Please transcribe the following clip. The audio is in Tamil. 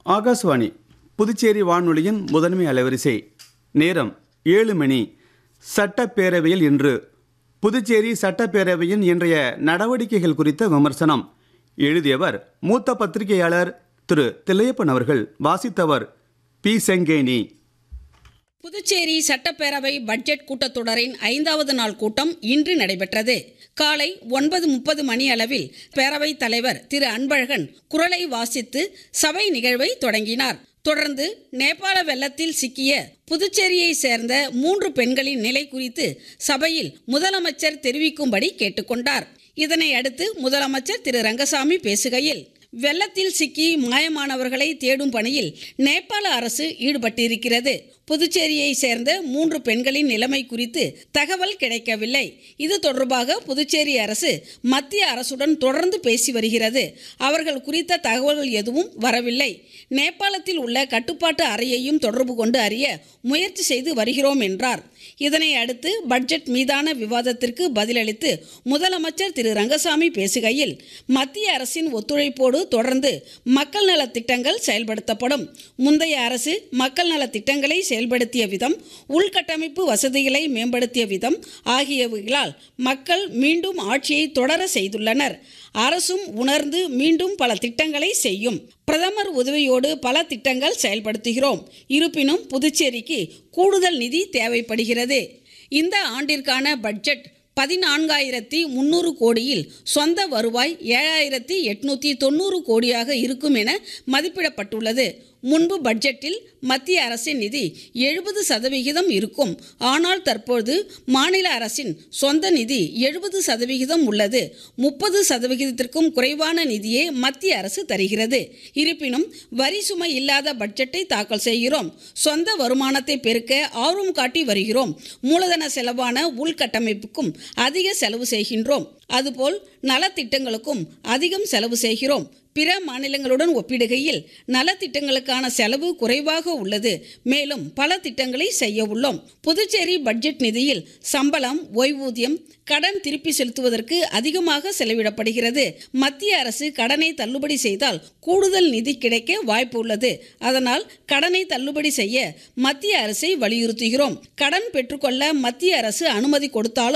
ஆகாஷ்வாணி புதுச்சேரி வானொலியின் முதன்மை அலைவரிசை நேரம் ஏழு மணி சட்டப்பேரவையில் இன்று புதுச்சேரி சட்டப்பேரவையின் இன்றைய நடவடிக்கைகள் குறித்த விமர்சனம் எழுதியவர் மூத்த பத்திரிகையாளர் திரு தில்லையப்பன் அவர்கள் வாசித்தவர் பி செங்கேனி புதுச்சேரி சட்டப்பேரவை பட்ஜெட் கூட்டத்தொடரின் ஐந்தாவது நாள் கூட்டம் இன்று நடைபெற்றது காலை ஒன்பது முப்பது மணி அளவில் பேரவைத் தலைவர் திரு அன்பழகன் குரலை வாசித்து சபை நிகழ்வை தொடங்கினார் தொடர்ந்து நேபாள வெள்ளத்தில் சிக்கிய புதுச்சேரியை சேர்ந்த மூன்று பெண்களின் நிலை குறித்து சபையில் முதலமைச்சர் தெரிவிக்கும்படி கேட்டுக்கொண்டார் இதனை அடுத்து முதலமைச்சர் திரு ரங்கசாமி பேசுகையில் வெள்ளத்தில் சிக்கி மாயமானவர்களை தேடும் பணியில் நேபாள அரசு ஈடுபட்டிருக்கிறது புதுச்சேரியை சேர்ந்த மூன்று பெண்களின் நிலைமை குறித்து தகவல் கிடைக்கவில்லை இது தொடர்பாக புதுச்சேரி அரசு மத்திய அரசுடன் தொடர்ந்து பேசி வருகிறது அவர்கள் குறித்த தகவல்கள் எதுவும் வரவில்லை நேபாளத்தில் உள்ள கட்டுப்பாட்டு அறையையும் தொடர்பு கொண்டு அறிய முயற்சி செய்து வருகிறோம் என்றார் இதனை அடுத்து பட்ஜெட் மீதான விவாதத்திற்கு பதிலளித்து முதலமைச்சர் திரு ரங்கசாமி பேசுகையில் மத்திய அரசின் ஒத்துழைப்போடு தொடர்ந்து மக்கள் நலத் திட்டங்கள் செயல்படுத்தப்படும் முந்தைய அரசு மக்கள் நலத் திட்டங்களை செயல்படுத்திய விதம் உள்கட்டமைப்பு வசதிகளை மேம்படுத்திய விதம் ஆகியவைகளால் மக்கள் மீண்டும் ஆட்சியை தொடர செய்துள்ளனர் அரசும் உணர்ந்து மீண்டும் பல திட்டங்களை செய்யும் பிரதமர் உதவியோடு பல திட்டங்கள் செயல்படுத்துகிறோம் இருப்பினும் புதுச்சேரிக்கு கூடுதல் நிதி தேவைப்படுகிறது இந்த ஆண்டிற்கான பட்ஜெட் பதினான்காயிரத்தி முந்நூறு கோடியில் சொந்த வருவாய் ஏழாயிரத்தி எட்நூற்றி தொண்ணூறு கோடியாக இருக்கும் என மதிப்பிடப்பட்டுள்ளது முன்பு பட்ஜெட்டில் மத்திய அரசின் நிதி எழுபது சதவிகிதம் இருக்கும் ஆனால் தற்போது மாநில அரசின் சொந்த நிதி எழுபது சதவிகிதம் உள்ளது முப்பது சதவிகிதத்திற்கும் குறைவான நிதியே மத்திய அரசு தருகிறது இருப்பினும் வரி சுமை இல்லாத பட்ஜெட்டை தாக்கல் செய்கிறோம் சொந்த வருமானத்தை பெருக்க ஆர்வம் காட்டி வருகிறோம் மூலதன செலவான உள்கட்டமைப்புக்கும் அதிக செலவு செய்கின்றோம் அதுபோல் நலத்திட்டங்களுக்கும் அதிகம் செலவு செய்கிறோம் பிற மாநிலங்களுடன் ஒப்பிடுகையில் நலத்திட்டங்களுக்கான செலவு குறைவாக உள்ளது மேலும் பல திட்டங்களை செய்ய உள்ளோம் புதுச்சேரி பட்ஜெட் நிதியில் சம்பளம் ஓய்வூதியம் கடன் திருப்பி செலுத்துவதற்கு அதிகமாக செலவிடப்படுகிறது மத்திய அரசு கடனை தள்ளுபடி செய்தால் கூடுதல் நிதி கிடைக்க வாய்ப்பு உள்ளது அதனால் கடனை தள்ளுபடி செய்ய மத்திய அரசை வலியுறுத்துகிறோம் கடன் பெற்றுக்கொள்ள மத்திய அரசு அனுமதி கொடுத்தாலும்